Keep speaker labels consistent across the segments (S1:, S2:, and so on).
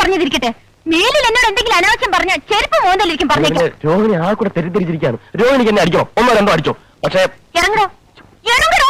S1: പറഞ്ഞതിരിക്കട്ടെ മേലിൽ എന്നോട് എന്തെങ്കിലും അനാവശ്യം പറഞ്ഞ ചെരുപ്പ് മോന്തലിരിക്കും പറഞ്ഞേക്കാം
S2: രോഹിണി ആ കൂടെ തെറ്റിദ്ധരിച്ചിരിക്കുകയാണ് രോഹിണിക്ക് എന്നെ അടിക്കണം ഒന്നോ രണ്ടോ അടിച്ചോ പക്ഷേ
S1: ഇറങ്ങടോ ഇറങ്ങടോ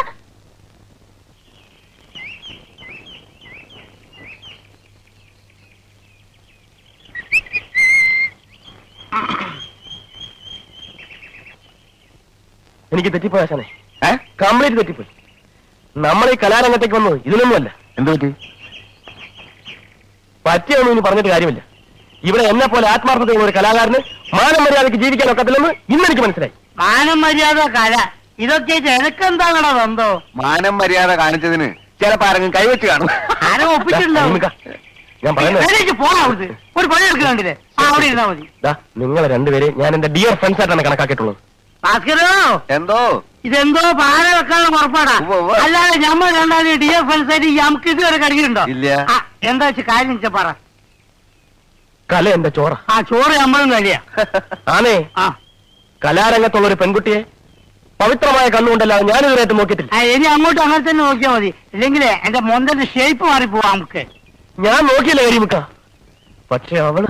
S2: എനിക്ക് തെറ്റിപ്പോയി ആശാനെ കംപ്ലീറ്റ് തെറ്റിപ്പോയി നമ്മൾ ഈ കലാരംഗത്തേക്ക് വന്നത് ഇതിനൊന്നുമല്ല
S3: എന്ത് പറ്റി
S2: പറ്റിയൊന്നും ഇനി പറഞ്ഞിട്ട് കാര്യമില്ല ഇവിടെ എന്നെ പോലെ ആത്മാർത്ഥതയുള്ള ഒരു കലാകാരന് മാനം മര്യാദയ്ക്ക് ജീവിക്കാൻ ഒക്കത്തില്ലെന്ന് ഇന്നെനിക്ക് മനസ്സിലായി
S4: മാനം മര്യാദ കല ഇതൊക്കെ എനക്കെന്താണോ ബന്ധോ
S3: മാനം മര്യാദ കാണിച്ചതിന് ചിലപ്പോ ആരെങ്കിലും കൈവച്ച് കാണും
S4: ആരും ഒപ്പിച്ചിട്ടുണ്ടാവും
S2: നിമിക്ക, ഞാൻ പറയുന്നത്
S4: എഴുന്നേറ്റ് പോണം അവിടുന്ന് ഒരു പണി എടുക്കുന്നുണ്ടില്ലേ ആ അവിടെ ഇരുന്നാ മതി
S2: ദാ, നിങ്ങളെ രണ്ടുപേരെ ഞാൻ എന്റെ ഡിയർ ഫ്രണ്ട്സ് ആയിട്ടാണ് കണക്കാക്കിയിട്ടുള്ളത്
S4: ഭാസ്കരോ
S3: എന്തോ
S4: ഇതെന്തോ പാല വെക്കാനുള്ള പുറപ്പാടാ
S3: ഉവ്വ് ഉവ്വ്.
S4: അല്ലാതെ ഞമ്മ രണ്ടാളും ഡി എഫ് ആയിട്ട് നമുക്ക് ഇതുവരെ കടിക്കുന്നുണ്ടോ
S3: ഇല്ല.
S4: ആ, എന്താ വെച്ച് കാര്യം വെച്ചാ പറ
S2: കല എന്റെ ചോറ
S4: ആ ചോറ് നമ്മളും കഴിയാ
S2: ആണേ
S4: ആ
S2: കലാരംഗത്തുള്ള ഒരു പെൺകുട്ടിയെ പവിത്രമായ കണ്ണുകൊണ്ടല്ലാതെ ഞാൻ ഇതുവരെയായിട്ട് നോക്കിയിട്ടില്ല
S4: ആ, ഇനി അങ്ങോട്ട് അങ്ങനെ തന്നെ നോക്കിയാൽ മതി ഇല്ലെങ്കിലേ എന്റെ മൊന്തന്റെ ഷേപ്പ് മാറിപ്പോവാ നമുക്ക്
S2: ഞാൻ നോക്കിയില്ല കരിമുക്ക പക്ഷെ അവള്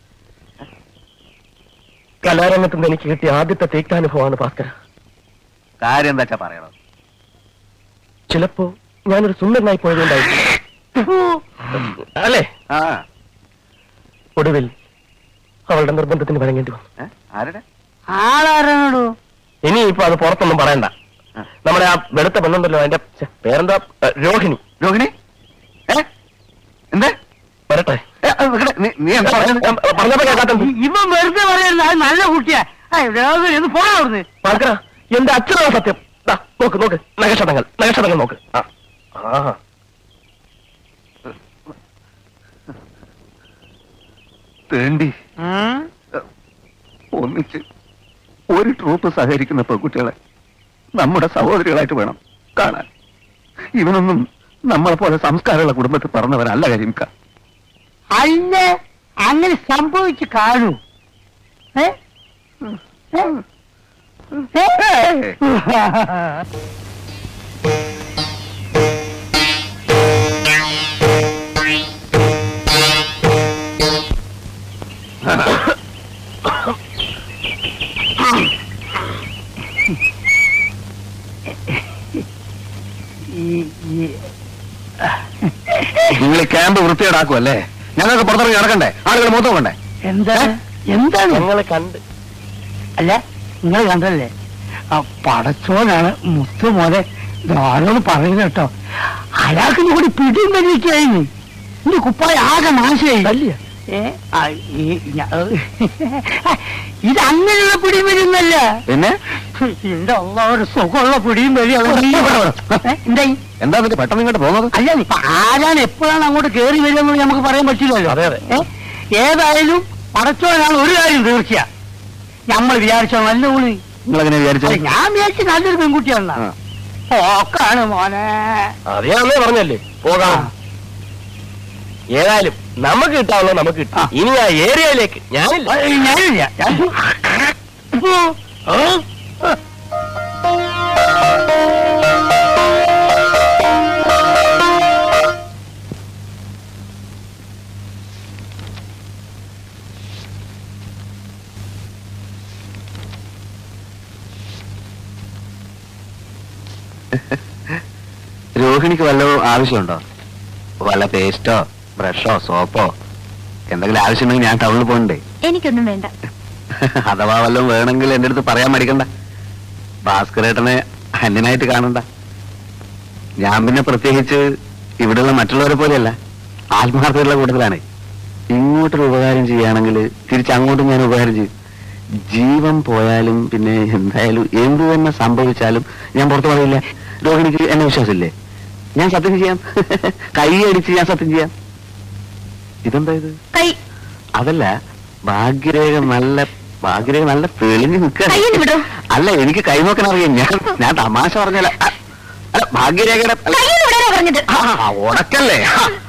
S2: കലാരംഗത്ത് നിന്ന് എനിക്ക് കിട്ടിയ ആദ്യത്തെ തേക്താനുഭവമാണ് ഭാസ്കര
S3: കാര്യം എന്താ വെച്ചാ പറയണം
S2: ചിലപ്പോ ഞാനൊരു സുന്ദരനായി പോയതുകൊണ്ടായിരിക്കും അല്ലേ
S3: ആ
S2: ഒടുവിൽ അവളുടെ നിർബന്ധത്തിന് വഴങ്ങേണ്ടി വന്നു
S3: ഏ? ആരുടെ
S4: ആളാരാണോ
S2: ഇനി ഇപ്പൊ അത് പുറത്തൊന്നും പറയണ്ട
S3: ആ.
S2: നമ്മുടെ ആ വെളുത്ത പെണ്ണുണ്ടല്ലോ അതിന്റെ ഛെ, പേരെന്താ ഏ, രോഹിണി
S3: രോഹിണി ഏ എന്താ
S2: വരട്ടെ
S3: ഏ, അത് നിക്കടെ. നീ- നീ എന്താ പറഞ്ഞത്
S2: ഞാൻ പറഞ്ഞപ്പോ കേൾക്കാത്തത്
S4: ഇവൻ വെറുതെ പറയുന്നത് അത് നല്ല കുട്ടിയാ ഒന്ന് പോണ അവിടുന്ന്
S2: ഭാസ്കര എന്റെ അച്ഛനാണ് സത്യം ദാ, നോക്ക് നോക്ക് നഗക്ഷതങ്ങൾ നഗക്ഷതങ്ങൾ നോക്ക് ആ ആ
S3: തേണ്ടി ഒന്നിച്ച് ഒരു ട്രൂപ്പ് സഹകരിക്കുന്ന പെൺകുട്ടികളെ നമ്മുടെ സഹോദരികളായിട്ട് വേണം കാണാൻ ഇവനൊന്നും നമ്മളെ പോലെ സംസ്കാരമുള്ള കുടുംബത്തിൽ പറഞ്ഞവനല്ല കരിമിക്ക
S4: അല്ല അങ്ങനെ സംഭവിച്ചു കാണൂ ഏ? ഏ? ഏ? ഈ- ഈ-
S3: നിങ്ങൾ ഈ ക്യാമ്പ് വൃത്തിയേടാക്കുമല്ലേ ഞങ്ങൾക്ക് പുറത്തിറങ്ങി നടക്കണ്ടേ ആളുകൾ മൊത്തം കൊണ്ടേ
S4: എന്താണ് എന്താണ്
S2: ഞങ്ങളെ കണ്ട്
S4: അല്ല നിങ്ങൾ കണ്ടല്ലേ ആ പടച്ചോനാണ് മുത്തു മോനെ ആരോട് പറയുന്നത് കേട്ടോ അയാൾക്ക് കൂടി പിടിയും വലിയൊക്കെയായിരുന്നു എന്റെ കുപ്പായ ആകെ നാശമായി
S2: തല്ലിയ
S4: ഏ? ആ, ഈ ഞ- ഇത് അങ്ങനെയുള്ള പിടിയും വരുന്നല്ല
S3: പിന്നെ
S4: എന്റെ അള്ള ഒരു സുഖമുള്ള പിടിയും വലിയ എന്തായി
S3: എന്താ എന്നിട്ട് പെട്ടെന്ന് ഇങ്ങോട്ട് പോകുന്നത്
S4: അല്ല ഇപ്പൊ ആരാണ് എപ്പോഴാണ് അങ്ങോട്ട് കയറി വരുന്നത് നമുക്ക് പറയാൻ പറ്റില്ലല്ലോ
S2: അതെ, അതെ.
S4: ഏ? ഏതായാലും പടച്ചോനാണ് ഒരു കാര്യം തീർച്ച നമ്മൾ വിചാരിച്ചോ നല്ല ഊണി
S3: നിങ്ങളെങ്ങനെ വിചാരിച്ചത്
S4: അല്ല, ഞാൻ വിചാരിച്ച നല്ലൊരു പെൺകുട്ടിയാണ്
S3: ആ.
S4: ഓക്കാണ് മോനെ
S2: അത് ഞാൻ അന്നേ പറഞ്ഞല്ലേ പോകാം ഏതായാലും നമുക്ക് കിട്ടാവുള്ളത് നമുക്ക് കിട്ടും
S4: ആ.
S2: ഇനി ആ ഏരിയയിലേക്ക് ഞാനില്ല
S4: ഏയ്, ഞാനില്ല ഞാൻ- ഓ, ഓ.
S3: രോഹിണിക്ക് വല്ല ആവശ്യമുണ്ടോ വല്ല പേസ്റ്റോ ബ്രഷോ സോപ്പോ എന്തെങ്കിലും ആവശ്യമുണ്ടെങ്കിൽ ഞാൻ ടൗണിൽ പോകണ്ടേ
S1: എനിക്കൊന്നും വേണ്ട
S3: അഥവാ വല്ലതും വേണമെങ്കിൽ എന്റെ അടുത്ത് പറയാൻ മടിക്കണ്ട ഭാസ്കരേട്ടനെ അന്യനായിട്ട് കാണണ്ട ഞാൻ പിന്നെ പ്രത്യേകിച്ച് ഇവിടെയുള്ള മറ്റുള്ളവരെ പോലെയല്ല ആത്മാർത്ഥതയുള്ള കൂട്ടത്തിലാണ് ഇങ്ങോട്ടൊരു ഉപകാരം ചെയ്യുകയാണെങ്കിൽ തിരിച്ചങ്ങോട്ടും ഞാൻ ഉപകാരം ചെയ്യും ജീവൻ പോയാലും പിന്നെ എന്തായാലും എന്ത് തന്നെ സംഭവിച്ചാലും ഞാൻ പുറത്തു പറയില്ല രോഹിണിക്ക് എന്നെ വിശ്വാസമില്ലേ ഞാൻ സത്യം ചെയ്യാം കൈ അടിച്ച് ഞാൻ സത്യം ചെയ്യാം ഇതെന്താ ഇത്
S1: കൈ
S3: അതല്ല ഭാഗ്യരേഖ നല്ല ഭാഗ്യരേഖ നല്ല തെളിഞ്ഞു നിൽക്കുക
S1: കയ്യൊന്ന് വിടൂ.
S3: അല്ല എനിക്ക് കൈനോക്കാൻ അറിയാം ഞാൻ ഞാൻ തമാശ പറഞ്ഞല്ല അ- അല്ല ഭാഗ്യരേഖയുടെ അല്ല,
S1: കയ്യൊന്ന് വിടാനാ പറഞ്ഞത്
S3: ആ, ഉടക്കല്ലേ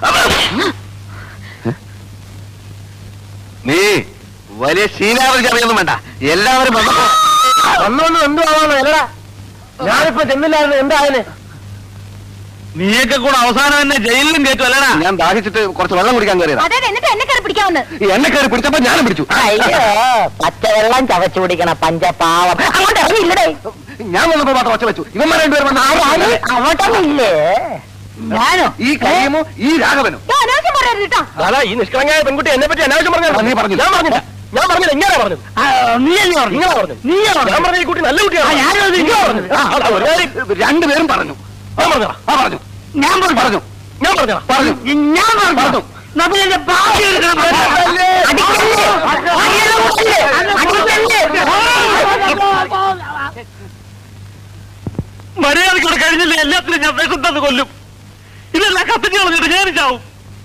S3: നീ വലിയ ശീലാവധി അറിയൊന്നും വേണ്ട എല്ലാവരും വന്നപ്പോ
S2: വന്നോണ്ട് എന്തുവാണോ അല്ലടാ ഞാനിപ്പോ ചെന്നില്ലായിരുന്നു എന്താ അതിന്
S5: നീയൊക്കെ കൂടെ അവസാനം എന്നെ ജയിലിലും കയറ്റും അല്ലടാ
S3: ഞാൻ ദാഹിച്ചിട്ട് കുറച്ച് വെള്ളം കുടിക്കാൻ കയറിയതാ
S1: അതെ എന്നിട്ട് എന്നെ കയറി പിടിക്കാവുന്ന
S3: ഈ എന്നെ കയറി പിടിച്ചപ്പോ ഞാനും പിടിച്ചു
S4: അയ്യോ പച്ചവെള്ളം ചവച്ചു കുടിക്കണ പഞ്ചപാവം അങ്ങോട്ട് ഇറങ്ങിയില്ലടേ
S3: ഞാൻ വന്നപ്പോ മാത്രം ഒച്ച വെച്ചു ഇവന്മാർ രണ്ടുപേരും വന്ന്
S4: ആരാണ് അങ്ങോട്ടൊന്നില്ലേ ഞാനോ
S3: ഈ കരീമും ഈ രാഘവനും
S1: അനാവശ്യം പറയരുത് കേട്ടോ
S2: അതാ ഈ നിഷ്കളങ്കയായ പെൺകുട്ടി എന്നെ പറ്റി അനാവശ്യം പറഞ്ഞു
S3: ആ, നീ പറഞ്ഞില്ല.
S2: ഞാൻ പറഞ്ഞില്ല ഞാൻ പറഞ്ഞില്ല ഇങ്ങനെ പറഞ്ഞത്
S4: നീയല്ലേ പറഞ്ഞു
S2: നിങ്ങളാ പറഞ്ഞത്
S4: നീയാ പറഞ്ഞത്.
S2: ഞാൻ പറഞ്ഞ ഈ കുട്ടി നല്ല കുട്ടിയാണ്
S4: ആ, ഞാനും അത്
S2: നിങ്ങളാ പറഞ്ഞത് ആ, ആ, ഒരു കാര്യം
S3: രണ്ടുപേരും പറഞ്ഞു
S2: ഞാൻ പറഞ്ഞതാ
S3: ആ പറഞ്ഞു
S4: ഞാൻ പറഞ്ഞു
S3: പറഞ്ഞു
S2: ഞാൻ പറഞ്ഞതാ
S3: പറഞ്ഞു
S4: ഞാൻ പറഞ്ഞു
S3: പറഞ്ഞു.
S4: നബിലെ ഭാവി എടുക്കണം അടിക്കല്ലേ
S5: മര്യാദയ്ക്ക് ഇവിടെ കഴിഞ്ഞില്ല എല്ലാത്തിനും ഞാൻ വിഷം തന്ന് കൊല്ലും ഇതെല്ലാം കത്തിച്ച് കളഞ്ഞിട്ട് ഞാൻ ചാവും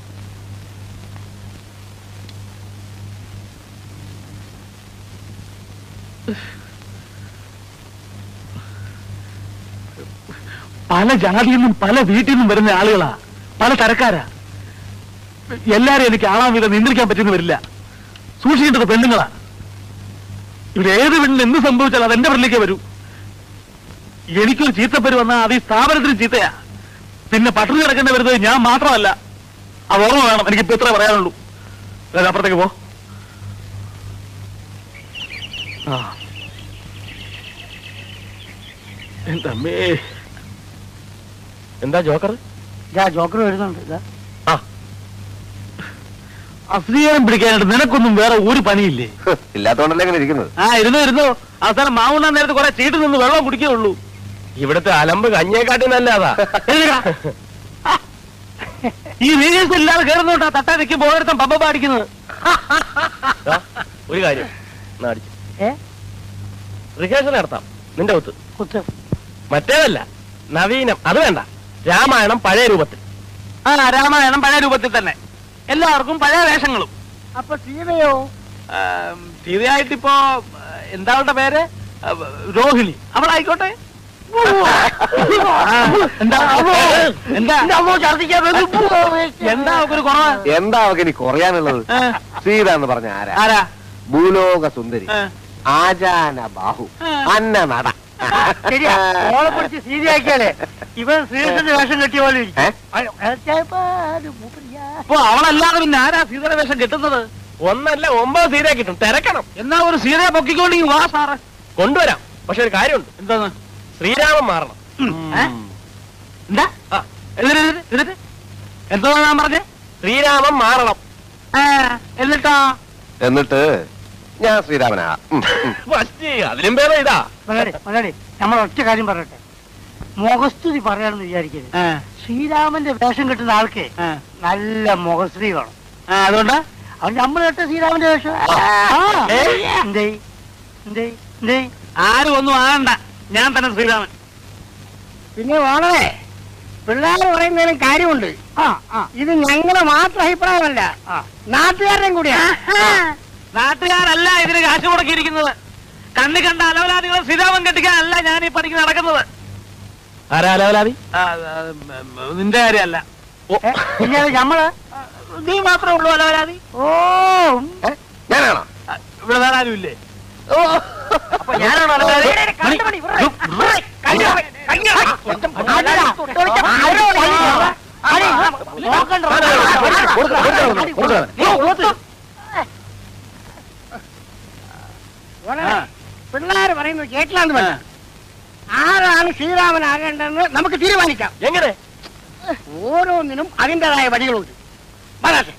S5: പല ജാതിയിൽ നിന്നും പല വീട്ടിൽ നിന്നും വരുന്ന ആളുകളാ പല തരക്കാരാ എല്ലാരും എനിക്ക് ആളാൻ വിധം നിയന്ത്രിക്കാൻ പറ്റുന്ന വരില്ല സൂക്ഷിക്കേണ്ടത് പെണ്ണുങ്ങളാ ഇവിടെ ഏത് പെണ്ണിന് എന്ത് സംഭവിച്ചാലും അത് എന്റെ പെണ്ണിലേക്ക് വരൂ എനിക്കൊരു ചീത്തപ്പേര് വന്നാൽ അത് ഈ സ്ഥാപനത്തിന് ചീത്തയാ പിന്നെ പട്ടിണി കിടക്കേണ്ടി വരുന്നത് ഞാൻ മാത്രമല്ല അത് ഓർമ്മ വേണം എനിക്കിപ്പോ ഇത്രേ പറയാനുള്ളൂ അതായത് അപ്പുറത്തേക്ക് പോ ആ എന്റെ അമ്മേ
S2: എന്താ ജോക്കർ
S4: ജോക്കർ വരുന്നുണ്ട് ഇതാ.
S2: ആ
S5: അശ്ലീലം പിടിക്കാനായിട്ട് നിനക്കൊന്നും വേറെ ഒരു പണിയില്ലേ
S3: ഇല്ലാത്തോണ്ടല്ലേ ഇങ്ങനെ ഇരിക്കുന്നത്
S5: ആ ഇരുന്നു ഇരുന്നു അവസാനം മാവുണ്ണാൻ നേരത്ത് കുറെ ചീട്ട് നിന്ന് വെള്ളം കുടിക്കുകയുള്ളൂ
S2: ഇവിടുത്തെ അലമ്പ് കഞ്ഞേക്കാട്ടി നല്ലതാ
S5: എഴുതുക. ഈ റീൽസ് ഇല്ലാതെ കയറുന്നോട്ടാ തട്ടാ നിൽക്കുമ്പോ ഓരോരുത്തൻ പമ്പ പാടിക്കുന്നത്
S2: ദാ, ഒരു കാര്യം എന്നാ അടിച്ച്.
S4: ഏ?
S2: റിഹേഴ്സൽ നടത്താം നിന്റെ ഒത്ത്
S4: കുത്ത്
S2: മറ്റേതല്ല നവീനം അത് വേണ്ട രാമായണം പഴയ രൂപത്തിൽ
S5: ആ രാമായണം പഴയ രൂപത്തിൽ തന്നെ എല്ലാവർക്കും പഴയ വേഷങ്ങളും
S4: അപ്പൊ സീതയോ
S5: തീർച്ചയായിട്ടിപ്പോ എന്താ അവളുടെ പേര് ആ, രോഹിണി അവളായിക്കോട്ടെ ആ, എന്താ എന്താ എന്താ അവക്കൊരു കുറവ്
S3: എന്താ അവക്ക് ഇനി കുറയാനുള്ളത്
S5: ആ,
S3: സീത എന്ന് പറഞ്ഞ ആരാ
S5: ആരാ
S3: ഭൂലോക സുന്ദരി
S5: ആ,
S3: ആജാന ബാഹു അന്ന നട
S4: ശരിയാ ഓളെ പിടിച്ച് സീതയാക്കിയാലേ ഇവൻ ശ്രീകൃഷ്ണന്റെ വേഷം കെട്ടിയ പോലെ ഇരിക്കും.
S3: ഏ?
S4: അയ്യോ, ഏച്ചായപ്പാ, അത് മൂപ്പരിയാ.
S5: അപ്പൊ അവളല്ലാതെ പിന്നെ ആരാ സീതയുടെ വേഷം കിട്ടുന്നത്
S2: ഒന്നല്ല ഒമ്പത് സീര കിട്ടും തിരക്കണം
S5: എന്നാ ഒരു സീതയെ പൊക്കിക്കൊണ്ടെങ്കിൽ വാ സാറ്
S2: കൊണ്ടുവരാം പക്ഷെ ഒരു കാര്യമുണ്ട്
S5: എന്താന്ന്
S2: ശ്രീരാമൻ മാറണം
S5: ഏ? എന്താ
S2: ആ,
S5: എന്നിട്ട് എന്നിട്ട് എന്നിട്ട് എന്തോ ഞാൻ പറഞ്ഞേ
S2: ശ്രീരാമൻ മാറണം
S5: ആ, എന്നിട്ടോ
S3: എന്നിട്ട് ഞാൻ ശ്രീരാമനാ ഉം, ഉം.
S2: ഫസ്റ്റ് അതിലും പേരെ ഇതാ
S4: മലയാളി മലയാളി നമ്മൾ ഒറ്റ കാര്യം പറയട്ടെ മുഖസ്തുതി പറയാണെന്ന് വിചാരിക്കരുത്
S5: ആ,
S4: ശ്രീരാമന്റെ വേഷം കെട്ടുന്ന ആൾക്ക്
S5: ആ,
S4: നല്ല മുഖശ്രീ വേണം
S5: ആ, അതുകൊണ്ട്
S4: അവൻ നമ്മൾ കെട്ട ശ്രീരാമന്റെ വേഷം ആ. എന്തേ എന്തേ എന്തേ
S5: ആരും ഒന്നും ആകണ്ട ഞാൻ തന്നെ ശ്രീരാമൻ
S4: പിന്നെ വേണേ പിള്ളേർ പറയുന്നതിനും കാര്യമുണ്ട് ആ ആ ഇത് ഞങ്ങളെ മാത്രം അഭിപ്രായമല്ല നാട്ടുകാരുടെയും കൂടിയാണ്
S5: നാട്ടുകാരല്ല ഇതിന് കാശ് മുടക്കിയിരിക്കുന്നത് കണ്ണി കണ്ട അലവലാദികളെ ശ്രീരാമൻ കെട്ടിക്കാനല്ല ഞാൻ ഈ പണിക്ക് നടക്കുന്നത്
S2: ആരാ അലവലാതി
S5: ആ, ആ, ഉം, നിന്റെ കാര്യമല്ല
S4: ഏ, പിന്നെ അത് ഞമ്മള്
S5: നീ മാത്രമേ ഉള്ളൂ അലവലാതി
S4: ഓ
S3: ഏ? ഞാനാണോ
S5: ആ, ഇവിടെ വേറെ ആരും ഇല്ലേ
S3: ഓ
S5: അപ്പൊ ഞാനാണോ അലവലാതി മണി, ആ,
S4: പിള്ളേർ പറയുന്നത് കേട്ടില്ലാന്ന്
S5: ആ.
S4: പറഞ്ഞു ആരാണ് ശ്രീരാമനാകേണ്ടതെന്ന് നമുക്ക് തീരുമാനിക്കാം
S2: എങ്ങനെ
S4: ഓരോന്നിനും അതിൻ്റെതായ വഴികളുണ്ട് വരാട്ടെ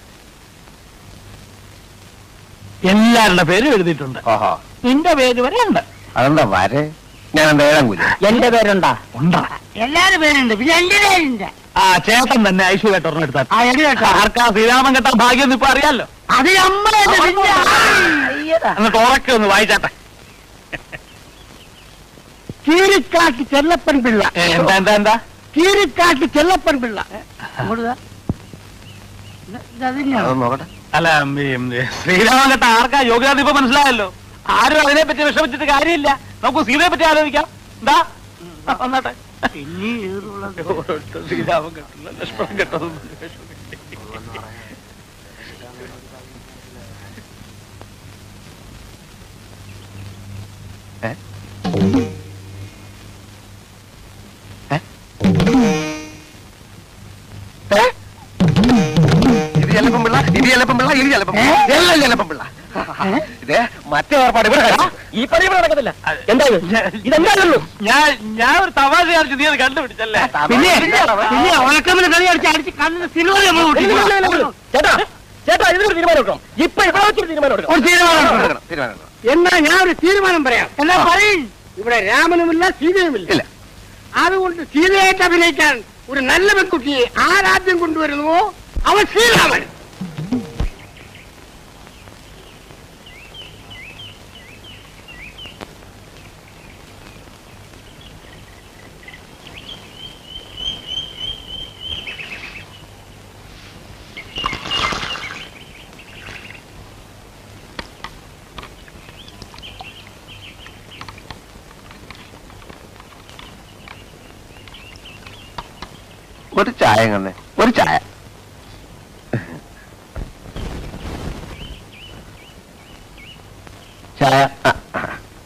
S5: എല്ലാവരുടെ പേരും എഴുതിയിട്ടുണ്ട്
S3: ഓഹോ
S5: നിന്റെ പേര് വരെ ഉണ്ട്
S3: അതെന്താ വരെ ഞാൻ എന്താ ഏഴാം കൂലി
S4: എന്റെ പേരുണ്ടാ
S5: ഉണ്ടാ
S4: എല്ലാരും പേരുണ്ട് പിന്നെ എന്റെ പേരുണ്ട്
S5: ആ ചേട്ടൻ തന്നെ ഐശ്വര്യ ഒരെണ്ണം എടുത്താൽ
S4: ആ എടി കേട്ടോ
S5: ആർക്കാ ശ്രീരാമൻ കെട്ടാൻ ഭാഗ്യം ഇപ്പൊ അറിയാലോ
S4: അത് നമ്മളെ
S5: എന്നിട്ട് ഉറക്കെ ഒന്ന് വായിച്ചാട്ടെ
S4: കീരിക്കാട്ട് ചെല്ലപ്പൻ പിള്ള
S5: ഏ, എന്താ എന്താ എന്താ
S4: കീരിക്കാട്ട് ചെല്ലപ്പൻ പിള്ള അങ്ങോട്ട് ദാ. ഇത് ഇത് അതിനെയാണോ?
S3: അതൊന്ന് നോക്കട്ടെ
S5: അല്ല ഈ, ഉം, ശ്രീരാമൻ കെട്ട ആർക്കാ യോഗ്യത ഇപ്പൊ മനസ്സിലായല്ലോ ആരും അതിനെ പറ്റി വിഷമിച്ചിട്ട് കാര്യമില്ല നമുക്ക് സീതയെ പറ്റി ആലോചിക്കാം എന്താ വന്നാട്ടെ
S4: പിന്നെ ഈറുള്ളത്.
S5: ശ്രീരാമൻ കെട്ടില്ല ലക്ഷ്മണൻ കെട്ടത്
S3: ഏ? ഏ? ചെലപ്പം പിള്ള എലി ചെലപ്പം
S4: ഏ?
S3: എല്ലാം ചെലപ്പം പിള്ള ഇതേ മറ്റേ ഏർപ്പാട് ഇവിടെ
S2: ആ, ഈ പണി ഇവിടെ നടക്കത്തില്ല എന്താ ഇത്? ഇതെന്തായിരുന്നു
S5: ഞാൻ ഞാൻ ഒരു തമാശ കാണിച്ചു നീ അത് കണ്ടുപിടിച്ചല്ലേ
S4: പിന്നെ പിന്നെ ഉണക്കമിന് കളി അടിച്ച് അടിച്ച് കണ്ണിന് സിൽവർ നമ്മൾ പൊട്ടിക്കും.
S2: ചേട്ടാ ചേട്ടാ ഇതിനൊരു തീരുമാനം എടുക്കണം ഇപ്പൊ ഇവിടെ വെച്ചൊരു തീരുമാനം എടുക്കണം
S4: ഒരു തീരുമാനം എടുക്കണം.
S3: തീരുമാനം, തീരുമാനം എടുക്കണം.
S4: എന്നാ ഞാൻ ഒരു തീരുമാനം പറയാം എന്നാ പറയും ഇവിടെ രാമനുമില്ല സീതയുമില്ല
S3: ഇല്ല
S4: അതുകൊണ്ട് സീതയായിട്ട് അഭിനയിക്കാൻ ഒരു നല്ല പെൺകുട്ടിയെ ആരാദ്യം കൊണ്ടുവരുന്നുവോ അവൻ ശ്രീരാമൻ
S3: ഒരു ചായ കണ്ണേ ഒരു ചായ ചായ ആ, ആ.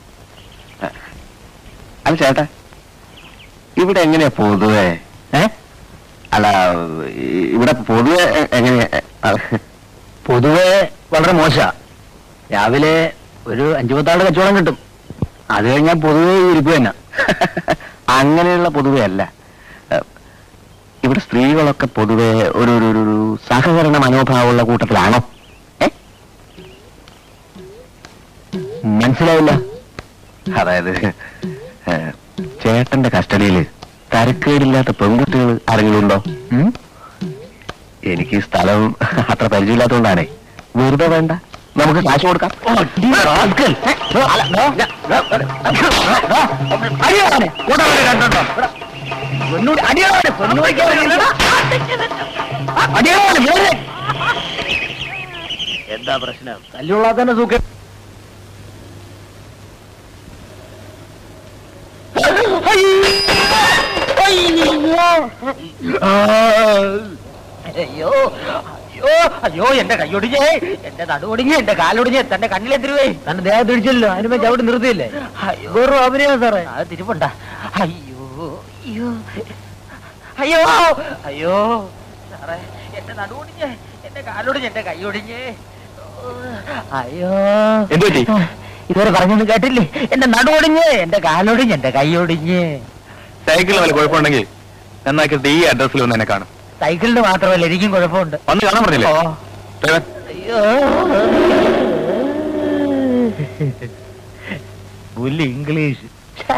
S3: അല്ല ചേട്ടാ ഇവിടെ എങ്ങനെയാ പൊതുവെ ഏ അല്ല ഈ- ഇവിടെ പൊതുവെ എ- എങ്ങനെയാ ആ,
S2: പൊതുവെ വളരെ മോശ രാവിലെ ഒരു അഞ്ചു പത്താളുടെ കച്ചവടം കിട്ടും അത് കഴിഞ്ഞാൽ പൊതുവെ ഇരിപ്പ് തന്നെ
S3: അങ്ങനെയുള്ള പൊതുവെ അല്ല ഏ, ഇവിടെ സ്ത്രീകളൊക്കെ പൊതുവെ ഒരു ഒരു ഒരു- ഒരു സഹകരണ മനോഭാവമുള്ള കൂട്ടത്തിലാണോ ഏ മനസ്സിലായില്ല അതായത് ഏ, ചേട്ടന്റെ കസ്റ്റഡിയിൽ തരക്കേടില്ലാത്ത പെൺകുട്ടികൾ ആരെങ്കിലും ഉണ്ടോ ഉം? എനിക്ക് ഈ സ്ഥലം അത്ര പരിചയമില്ലാത്തതുകൊണ്ടാണേ വെറുതെ വേണ്ട നമുക്ക് കാശ് കൊടുക്കാം റാസ്കൽ. അല്ല, ദോ, ഞാൻ- ദോ, ദോ, അടിയോടെ, കൂട്ടവരെ കണ്ടോണ്ടോ? പൊന്നൂടി, അടിയോടെ, പൊന്നൂടിക്ക് വരില്ലടാ. അടിയോടെ, വേറെ.
S2: എന്താ പ്രശ്നം തല്ലുള്ള തന്നെ സുഖം അയ്യോ അയ്യോ അയ്യോ എന്റെ കൈയൊടിഞ്ഞേ എന്റെ നടുവൊടിഞ്ഞ് എന്റെ കാലൊടിഞ്ഞ് തന്റെ കണ്ണിലെത്തിരുവേ തന്റെ ദേഹം തിരിച്ചല്ലോ അതിനുമേ ചവിട്ടി നിർത്തിയില്ലേ വെറും അഭിനയം സാറേ അത് തിരുപ്പണ്ട അയ്യോ അയ്യോ അയ്യോ അയ്യോ സാറേ എന്റെ നടുവൊടിഞ്ഞ് എന്റെ കാലൊടിഞ്ഞ് എന്റെ കൈയൊടിഞ്ഞ് അയ്യോ
S3: എന്ത് പറ്റി?
S2: ഇതുവരെ പറഞ്ഞൊന്നും കേട്ടില്ലേ എന്റെ നടുവൊടിഞ്ഞ് എന്റെ കാലൊടിഞ്ഞ് എന്റെ കൈയൊടിഞ്ഞ്
S3: സൈക്കിളിന് വല്ല കുഴപ്പമുണ്ടെങ്കിൽ എന്നാക്കിയിട്ട് ഈ അഡ്രസ്സിൽ ഒന്ന് എന്നെ കാണും
S2: സൈക്കിളിന് മാത്രമല്ല എനിക്കും കുഴപ്പമുണ്ട്
S3: വന്ന് കാണാൻ പറഞ്ഞില്ലേ
S2: ഓ
S3: ഡ്രൈവർ,
S2: അയ്യോ പുല്ല് ഇംഗ്ലീഷ് ഛെ.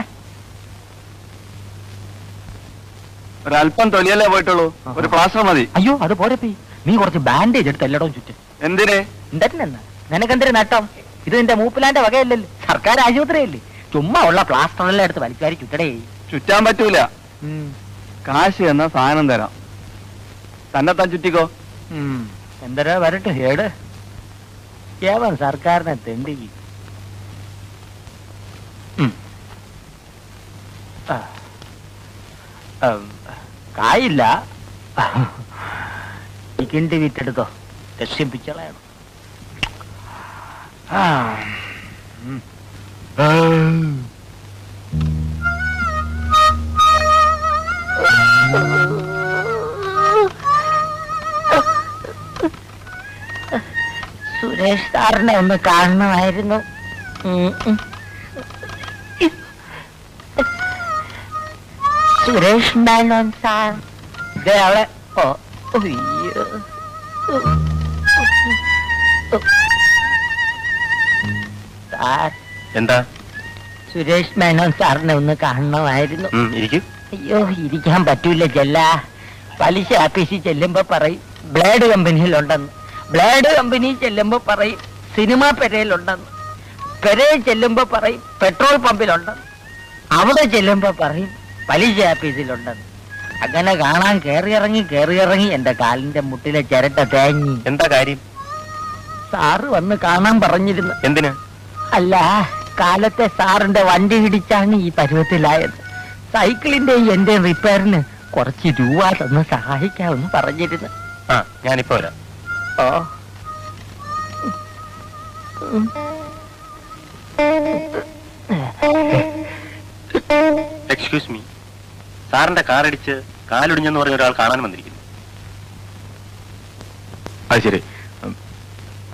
S3: ഒരല്പം തൊലിയല്ലേ പോയിട്ടുള്ളൂ ഒരു പ്ലാസ്റ്റർ മതി
S2: അയ്യോ അത് പോരപ്പി നീ കുറച്ച് ബാൻഡേജ് എടുത്ത് എല്ലായിടവും ചുറ്റും
S3: എന്തിന്
S2: എന്തെന്നാ നിനക്കെന്തൊരു നട്ടം ഇത് നിന്റെ മൂപ്പിലാന്റെ വകയല്ലല്ലോ സർക്കാർ ആശുപത്രിയല്ലേ ചുമ്മാ ഉള്ള പ്ലാസ്റ്റർ എല്ലാം എടുത്ത് വലിക്കാരി ചുറ്റടേ
S3: ചുറ്റാൻ പറ്റൂല കാശ് എന്ന സാധനം തരാം തന്നെ താൻ ചുറ്റിക്കോ
S2: എന്തരാ വരട്ടെ ഏട് ഏവൻ സർക്കാരിനെ തെണ്ടി ഉം. ആ. ഉം, കായില്ല ഈ കിണ്ടി വിറ്റെടുത്തോ രക്ഷിപ്പിച്ചളയണം ആ ഉം. സുരേഷ് സാറിനെ ഒന്ന് കാണണമായിരുന്നു ഉം, ഉം. സുരേഷ് മേനോൻ സാർ ദേ അവിടെ ഓ ഉയ്യോ. സാർ
S3: എന്താ
S2: സുരേഷ് മേനോൻ സാറിനെ ഒന്ന് കാണണമായിരുന്നു
S3: ഇരിക്കും
S2: അയ്യോ ഇരിക്കാൻ പറ്റൂല ചെല്ല പലിശ ആഫീസിൽ ചെല്ലുമ്പോ പറയും ബ്ലേഡ് കമ്പനിയിലുണ്ടെന്ന് ബ്ലേഡ് കമ്പനി ചെല്ലുമ്പോ പറയും സിനിമ പെരയിലുണ്ടെന്ന് പെരയിൽ ചെല്ലുമ്പോ പറയും പെട്രോൾ പമ്പിലുണ്ടെന്ന് അവിടെ ചെല്ലുമ്പോ പറയും പലിശ ആഫീസിലുണ്ടെന്ന് അങ്ങനെ കാണാൻ കേറിയിറങ്ങി കേറിയിറങ്ങി എന്റെ കാലിന്റെ മുട്ടിലെ ചിരട്ട തേങ്ങി
S3: എന്താ കാര്യം
S2: സാറ് വന്ന് കാണാൻ പറഞ്ഞിരുന്നു
S3: എന്തിന്
S2: അല്ല കാലത്തെ സാറിന്റെ വണ്ടി ഇടിച്ചാണ് ഈ പരുവത്തിലായത് സൈക്കിളിന്റെ എന്റെ റിപ്പയറിന് കുറച്ച് രൂപ തന്ന് സഹായിക്കാമെന്ന് പറഞ്ഞിരുന്നു
S3: ആ ഞാനിപ്പോ വരാം
S2: ഓ ഉം.
S3: എക്സ്ക്യൂസ് മീ സാറിന്റെ കാർ അടിച്ച് കാലൊടിഞ്ഞെന്ന് പറഞ്ഞ ഒരാൾ കാണാൻ വന്നിരിക്കുന്നു അത് ശരി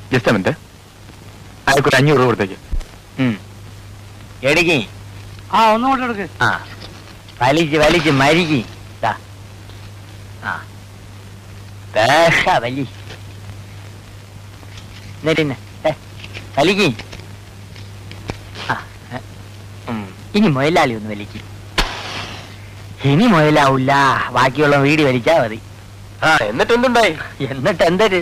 S5: ജസ്റ്റ് മിനിറ്റ് അയാൾക്കൊരു അഞ്ഞൂറ് രൂപ കൊടുത്തേക്ക്
S2: എടുക്കി
S4: ആ ഒന്നും കൊണ്ട് എടുക്ക്
S2: ആ വലിച്ച് വലിച്ച് മരിക്കി ദാ. ആ ദേഹ വലി എന്നിട്ടിന്നെ വലിക്ക് ആ ഏ. ഉം. ഇനി മുയലാളി ഒന്ന് വലിക്ക് ഇനി മുയലാവൂല ബാക്കിയുള്ള വീടി വലിച്ചാ മതി
S5: ആ എന്നിട്ട് എന്തുണ്ടായി
S2: എന്നിട്ട് എന്തൊരു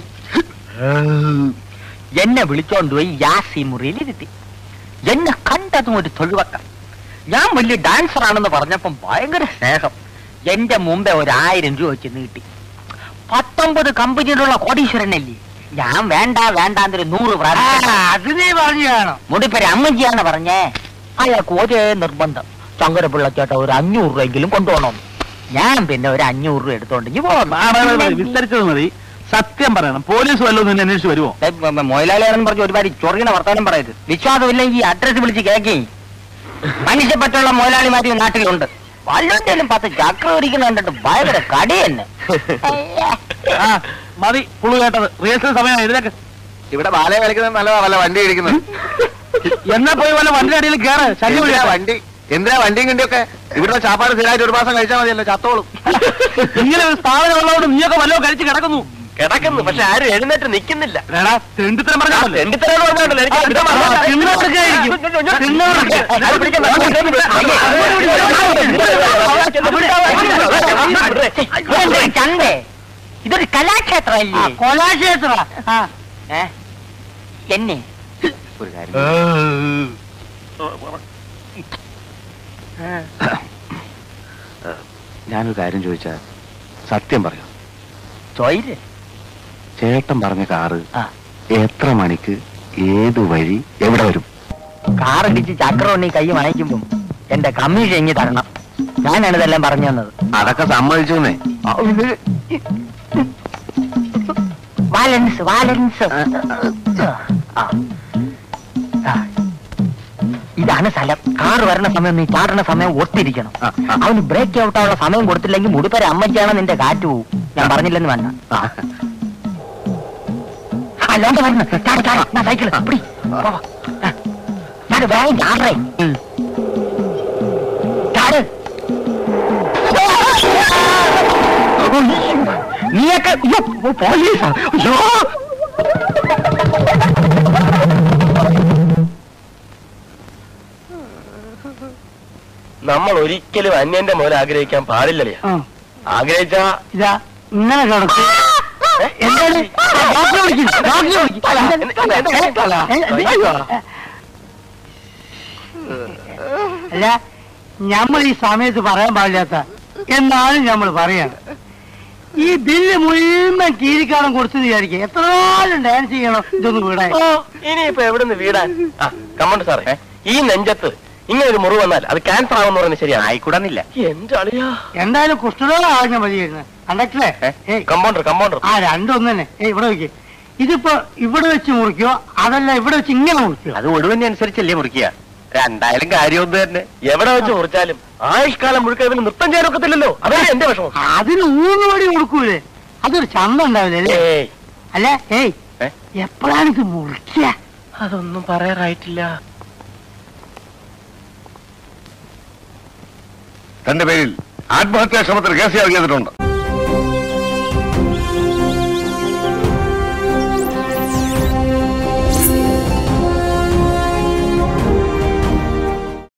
S2: എന്നെ വിളിച്ചോണ്ട് പോയി യാസി മുറിയിൽ ഇരുത്തി എന്നെ കണ്ടതും ഒരു തൊഴിവക്കം ഞാൻ വലിയ ഡാൻസർ ആണെന്ന് പറഞ്ഞപ്പം ഭയങ്കര സ്നേഹം എന്റെ മുമ്പേ ഒരു ആയിരം രൂപ വെച്ച് നീട്ടി പത്തൊമ്പത് കമ്പനിയിലുള്ള കോടീശ്വരനല്ലേ ഞാൻ വേണ്ട വേണ്ടാന്നൊരു നൂറ് പ്രാവശ്യം
S4: അത് നീ പറഞ്ഞു കാണും
S2: മുടിപ്പേര് അമ്മജിയാണ് പറഞ്ഞേ അയാൾക്ക് ഒരേ നിർബന്ധം ശങ്കരപിള്ള ചേട്ട ഒരു അഞ്ഞൂറ് രൂപയെങ്കിലും കൊണ്ടുപോകണം ഞാൻ പിന്നെ ഒരു അഞ്ഞൂറ് രൂപ എടുത്തോണ്ട് ഇങ്ങ് പോന്നു.
S5: വിസ്തരിച്ചത് മതി സത്യം പറയണം പോലീസ് വല്ലതും നിന്നെ അന്വേഷിച്ച് വരുമോ
S2: ഏ, മ- മ- മുതലാളിയാണെന്ന് പറഞ്ഞ് ഒരുപാട് ചൊറിയണ വർത്താനം പറയരുത് വിശ്വാസമില്ലെങ്കിൽ അഡ്രസ് വിളിച്ച് കേക്കി മനുഷ്യപ്പറ്റുള്ള മുതലാളിമാരി നാട്ടിലുണ്ട് വല്ലതിലും പത്ത് ചക്ര ഒരിക്കലും കണ്ടിട്ട് ഭയങ്കര കടി തന്നെ
S5: ആ മതി പുളു കേട്ടത് റിഹേഴ്സൽ സമയം എഴുതേക്ക്
S3: ഇവിടെ ബാലയെ കളിക്കുന്നത് നല്ലതാ വല്ല വണ്ടി ഇടിക്കുന്നത്
S5: എന്നാ പോയി വല്ല വണ്ടി അടിയിൽ കയറ് ശല്യം
S3: എന്തിനാ
S5: വിളിയാ
S3: വണ്ടി എന്തിനാ വണ്ടിയും കിണ്ടിയൊക്കെ ഇവിടുത്തെ ചാപ്പാട് സ്ഥിരമായിട്ട് ഒരു മാസം കഴിച്ചാൽ മതിയല്ലോ ചത്തോളും
S5: ഇങ്ങനെ ഒരു സ്ഥാപനം ഉള്ളതുകൊണ്ട് നീയൊക്കെ വല്ലതും കഴിച്ച് കിടക്കുന്നു
S3: കിടക്കുന്നു പക്ഷെ ആരും എഴുന്നേറ്റ് നിൽക്കുന്നില്ല
S5: എടാ തെണ്ടിത്തരം പറഞ്ഞാൽ
S2: ഇതെന്തൊരു ചന്തേ ഇതൊരു കലാക്ഷേത്രമല്ലേ
S4: കൊലാക്ഷേത്ര ആ
S2: ഏ? എന്നെ
S3: ഒരു കാര്യം ഞാനൊരു കാര്യം ചോദിച്ചാൽ സത്യം പറയാം
S2: ചോയില്
S3: ചേട്ടൻ പറഞ്ഞ കാറ്
S2: ആ.
S3: എത്ര മണിക്ക് ഏത് വഴി എവിടെ വരും
S2: കാറടിച്ച് ചക്രവണ്ണി കൈ വാങ്ങിക്കുമ്പം എന്റെ കമ്മീഷൻ ഇങ്ങി തരണം ഞാനാണ് ഇതെല്ലാം പറഞ്ഞു തന്നത്
S3: അതൊക്കെ സമ്മതിച്ചോന്നേ
S2: വാലൻസ് വാലൻസ് ആ. ആ. ഇതാണ് സ്ഥലം കാർ വരണ സമയം നീ ചാടുന്ന സമയം ഒത്തിരിക്കണം
S3: ആ, ആ.
S2: അവന് ബ്രേക്ക് ഔട്ടാനുള്ള സമയം കൊടുത്തില്ലെങ്കിൽ മുടിപ്പര അമ്മയ്ക്കാണ് നിന്റെ കാറ്റ് പോവും ഞാൻ പറഞ്ഞില്ലെന്ന് വേണ്ട അല്ലാണ്ട് വരണം ചാട് ചാട് ഞാൻ സൈക്കിൾ പിടി പോ, പോ. ആ. ചാട് വേഗം ചാടേ ചാട് നീയൊക്കെ അയ്യോ, പോലീസാ അയ്യോ
S5: നമ്മൾ ഒരിക്കലും അന്യന്റെ മോൻ ആഗ്രഹിക്കാൻ പാടില്ലല്ലേ
S4: ആ.
S5: ആഗ്രഹിച്ചാ
S4: ഇതാ ഇങ്ങനെ കിടക്കും എന്താണ് ഡോക്ടറെ വിളിക്കും ഡോക്ടറെ വിളിക്കും അല്ല നമ്മൾ ഈ സമയത്ത് പറയാൻ പാടില്ലാത്ത എന്നാലും നമ്മൾ പറയാണ് ഈ ബില്ല് മുഴുവൻ കീരിക്കാടം കൊടുത്തു വിചാരിക്കുക എത്ര നാളും ഡാൻസ് ചെയ്യണം ഇതൊന്ന് വീടാൻ
S5: ഇനിയിപ്പോ എവിടുന്ന് വീടാൻ ആ കമ്മണ്ട് സാറേ ഈ നെഞ്ചത്ത് ഇങ്ങനെ ഒരു മുറിവ് വന്നാൽ അത് ക്യാൻസർ ആവുമെന്ന് പറയുന്നത് ശരിയാണ്
S3: ആയിക്കൂടന്നില്ല
S5: എന്റെ അളിയാ
S4: എന്തായാലും കുഷ്ഠരോഗം ആകുന്ന മതിയായിരുന്നു കണ്ടക്ടറേ ഏയ്
S5: കമ്പൗണ്ടർ കമ്പൗണ്ടർ
S4: ആ രണ്ടൊന്നു തന്നെ ഏയ് ഇവിടെ വെക്ക് ഇതിപ്പോ ഇവിടെ വെച്ച് മുറിക്കോ അതല്ല ഇവിടെ വെച്ച് ഇങ്ങനെ മുറിക്കോ
S3: അത് ഒടുവിനെ അനുസരിച്ചല്ലേ മുറിക്കുക രണ്ടായാലും കാര്യമൊന്നും തന്നെ
S5: എവിടെ വെച്ച് മുറിച്ചാലും ആയുഷ്കാലം മുഴുക്ക ഇവന് നൃത്തം ചെയ്യാൻ ഒക്കത്തില്ലല്ലോ അതാണ് എന്റെ വിഷമം
S4: അതിന് ഊന്ന് വടി കൊടുക്കൂലേ അതൊരു ചന്തം ഉണ്ടാവില്ലേ അല്ലേ
S5: ഏയ്
S4: അല്ല ഏയ്
S5: ഏ?
S4: എപ്പോഴാണ് ഇത് മുറിക്കുക
S5: അതൊന്നും പറയാറായിട്ടില്ല
S6: തന്റെ പേരിൽ ആത്മഹത്യാ ശ്രമത്തിന് കേസ് ചെയ്തിട്ടുണ്ട്